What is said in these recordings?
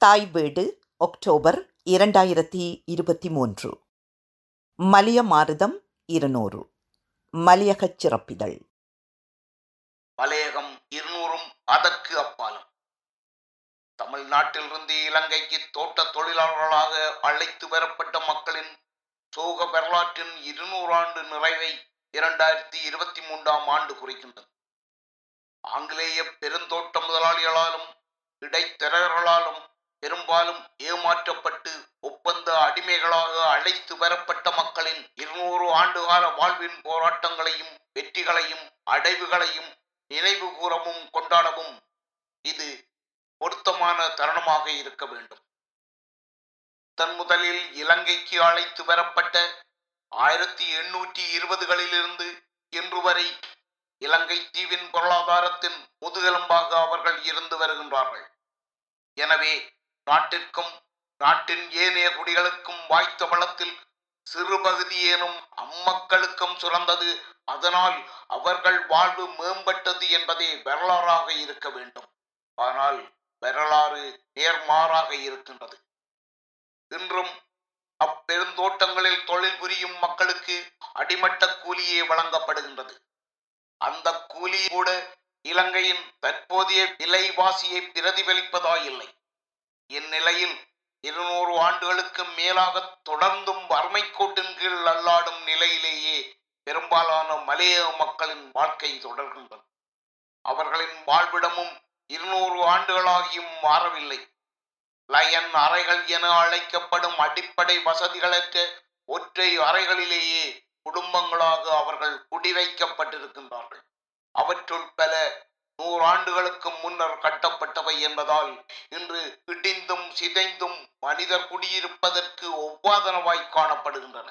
தாய் வீடு ஒக்டோபர் இரண்டாயிரத்தி இருபத்தி மூன்று மலிய மாருதம் இருநூறு மலியகச் சிறப்பிதழ் மலையகம் இருநூறும் அதற்கு அப்பாலும் தமிழ்நாட்டிலிருந்து இலங்கைக்கு தோட்ட தொழிலாளர்களாக அழைத்து வரப்பட்ட மக்களின் சோக வரலாற்றின் இருநூறு ஆண்டு நிறைவை இரண்டாயிரத்தி இருபத்தி மூன்றாம் ஆண்டு குறிக்கின்றது ஆங்கிலேய பெருந்தோட்ட முதலாளிகளாலும் இடைத்தரகர்களாலும் பெரும்பாலும் ஏமாற்றப்பட்டு ஒப்பந்த அடிமைகளாக அழைத்து வரப்பட்ட மக்களின் இருநூறு ஆண்டுகால வாழ்வின் போராட்டங்களையும் வெற்றிகளையும் அடைவுகளையும் நினைவு கூறவும் கொண்டாடவும் இது பொருத்தமான தருணமாக இருக்க வேண்டும் தன் முதலில் இலங்கைக்கு அழைத்து வரப்பட்ட ஆயிரத்தி எண்ணூற்றி இருபதுகளிலிருந்து இன்று வரை இலங்கை தீவின் பொருளாதாரத்தின் முதுகெலும்பாக அவர்கள் இருந்து வருகின்றார்கள் எனவே நாட்டிற்கும் நாட்டின் ஏனைய குடிகளுக்கும் வாய்த்த வளத்தில் சிறு பகுதியேனும் அம்மக்களுக்கும் சுரந்தது அதனால் அவர்கள் வாழ்வு மேம்பட்டது என்பதே வரலாறாக இருக்க வேண்டும் ஆனால் வரலாறு நேர்மாறாக இருக்கின்றது இன்றும் அப்பெருந்தோட்டங்களில் தொழில் புரியும் மக்களுக்கு அடிமட்ட கூலியே வழங்கப்படுகின்றது அந்த கூலி கூட இலங்கையின் தற்போதைய விலைவாசியை பிரதிபலிப்பதாயில்லை இந்நிலையில் இருநூறு ஆண்டுகளுக்கு மேலாக தொடர்ந்தும் வறுமை கோட்டின் கீழ் அல்லாடும் நிலையிலேயே பெரும்பாலான மலையக மக்களின் வாழ்க்கை தொடர்கின்றது அவர்களின் வாழ்விடமும் இருநூறு ஆண்டுகளாகியும் மாறவில்லை லயன் அறைகள் என அழைக்கப்படும் அடிப்படை வசதிகளற்ற ஒற்றை அறைகளிலேயே குடும்பங்களாக அவர்கள் குடிவைக்கப்பட்டிருக்கின்றார்கள் அவற்றுள் பல நூறாண்டுகளுக்கு முன்னர் கட்டப்பட்டவை என்பதால் இன்று இடிந்தும் சிதைந்தும் மனிதர் குடியிருப்பதற்கு ஒவ்வாதனவாய் காணப்படுகின்றன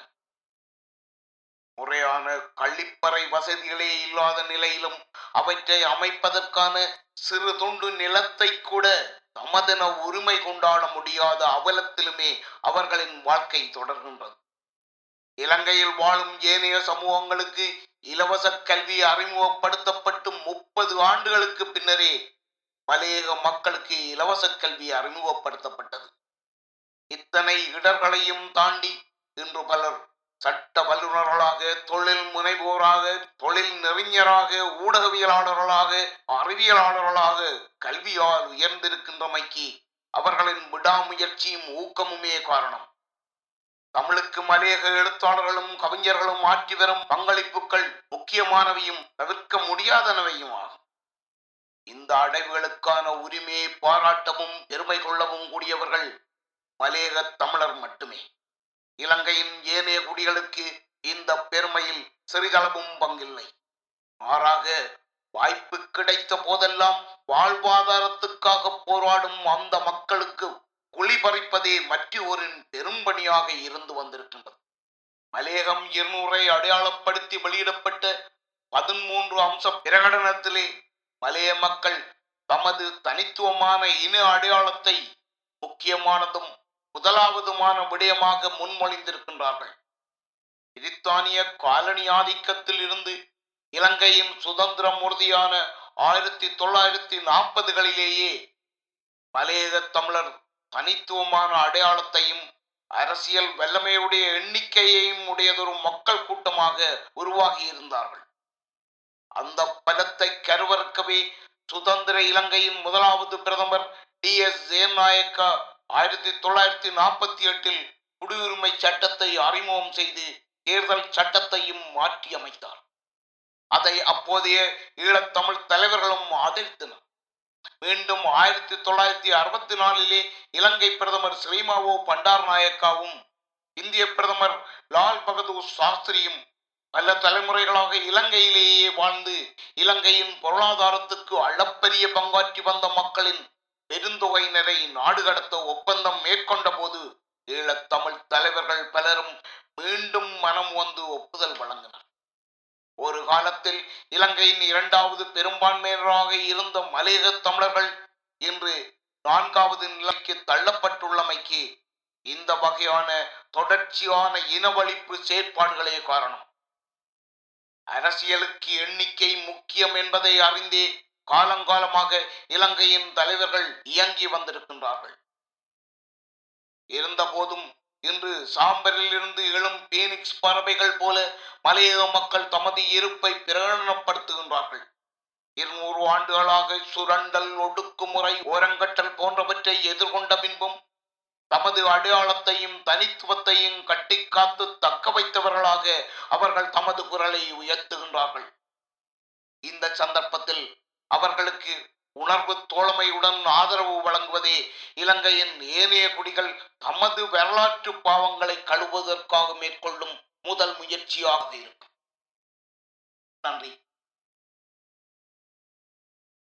முறையான கள்ளிப்பறை வசதிகளே இல்லாத நிலையிலும் அவற்றை அமைப்பதற்கான சிறு துண்டு நிலத்தை கூட தமதென உரிமை கொண்டாட முடியாத அவலத்திலுமே அவர்களின் வாழ்க்கை தொடர்கின்றது இலங்கையில் வாழும் ஏனைய சமூகங்களுக்கு இலவச கல்வி அறிமுகப்படுத்தப்பட்டு முப்பது ஆண்டுகளுக்கு பின்னரே மலையக மக்களுக்கு இலவச கல்வி அறிமுகப்படுத்தப்பட்டது இத்தனை இடர்களையும் தாண்டி இன்று பலர் சட்ட வல்லுநர்களாக தொழில் முனைவோராக தொழில் நெறிஞராக ஊடகவியலாளர்களாக அறிவியலாளர்களாக கல்வியால் உயர்ந்திருக்கின்றமைக்கு அவர்களின் விடாமுயற்சியும் ஊக்கமுமே காரணம் தமிழுக்கு மலையக எழுத்தாளர்களும் கவிஞர்களும் ஆற்றி வரும் பங்களிப்புகள் முக்கியமானவையும் தவிர்க்க முடியாதனவையும் ஆகும் இந்த அடைவுகளுக்கான உரிமையை பாராட்டவும் பெருமை கொள்ளவும் கூடியவர்கள் மலையக தமிழர் மட்டுமே இலங்கையின் ஏனைய குடிகளுக்கு இந்த பெருமையில் சிறிதளவும் பங்கில்லை மாறாக வாய்ப்பு கிடைத்த போதெல்லாம் வாழ்வாதாரத்துக்காக போராடும் அந்த மக்களுக்கு குழி பறிப்பதே மற்றொரின் பெரும்பணியாக இருந்து வந்திருக்கின்றது மலையகம் இருநூறை அடையாளப்படுத்தி வெளியிடப்பட்ட பதிமூன்று அம்ச பிரகடனத்திலே மலைய மக்கள் தமது தனித்துவமான இன அடையாளத்தை முக்கியமானதும் முதலாவதுமான விடயமாக முன்மொழிந்திருக்கின்றார்கள் பிரித்தானிய காலனி ஆதிக்கத்தில் இருந்து இலங்கையின் சுதந்திரம் உறுதியான ஆயிரத்தி தொள்ளாயிரத்தி நாற்பதுகளிலேயே மலையக தமிழர் தனித்துவமான அடையாளத்தையும் அரசியல் வல்லமையுடைய எண்ணிக்கையையும் உடையதொரு மக்கள் கூட்டமாக உருவாகி இருந்தார்கள் அந்த பலத்தை கருவறுக்கவே சுதந்திர இலங்கையின் முதலாவது பிரதமர் டி எஸ் ஜெயநாயக்கா ஆயிரத்தி தொள்ளாயிரத்தி நாற்பத்தி எட்டில் குடியுரிமை சட்டத்தை அறிமுகம் செய்து தேர்தல் சட்டத்தையும் மாற்றி அமைத்தார் அதை அப்போதைய ஈழத்தமிழ் தலைவர்களும் ஆதரித்தனர் மீண்டும் ஆயிரத்தி தொள்ளாயிரத்தி அறுபத்தி நாலிலே இலங்கை பிரதமர் ஸ்ரீமாவோ பண்டார் நாயக்காவும் இந்திய பிரதமர் லால் பகதூர் சாஸ்திரியும் பல தலைமுறைகளாக இலங்கையிலேயே வாழ்ந்து இலங்கையின் பொருளாதாரத்துக்கு அளப்பரிய பங்காற்றி வந்த மக்களின் பெருந்தொகையினரை நாடு கடத்த ஒப்பந்தம் மேற்கொண்ட போது ஈழத்தமிழ் தலைவர்கள் பலரும் மீண்டும் மனம் வந்து ஒப்புதல் வழங்கினர் ஒரு காலத்தில் இலங்கையின் இரண்டாவது பெரும்பான்மையினராக இருந்த மலையக தமிழர்கள் இன்று நான்காவது நிலைக்கு தள்ளப்பட்டுள்ளமைக்கு இந்த வகையான தொடர்ச்சியான இனவழிப்பு செயற்பாடுகளே காரணம் அரசியலுக்கு எண்ணிக்கை முக்கியம் என்பதை அறிந்தே காலங்காலமாக இலங்கையின் தலைவர்கள் இயங்கி வந்திருக்கின்றார்கள் இருந்தபோதும் இன்று சாம்பரில் இருந்து எழும் பீனிக்ஸ் பறவைகள் போல மலையக மக்கள் தமது இருப்பை பிரகடனப்படுத்துகின்றார்கள் இருநூறு ஆண்டுகளாக சுரண்டல் ஒடுக்குமுறை ஓரங்கட்டல் போன்றவற்றை எதிர்கொண்ட பின்பும் தமது அடையாளத்தையும் தனித்துவத்தையும் கட்டிக்காத்து தக்க வைத்தவர்களாக அவர்கள் தமது குரலை உயர்த்துகின்றார்கள் இந்த சந்தர்ப்பத்தில் அவர்களுக்கு உணர்வு தோழமையுடன் ஆதரவு வழங்குவதே இலங்கையின் ஏனைய குடிகள் தமது வரலாற்று பாவங்களை கழுவுவதற்காக மேற்கொள்ளும் முதல் முயற்சியாக இருக்கும் நன்றி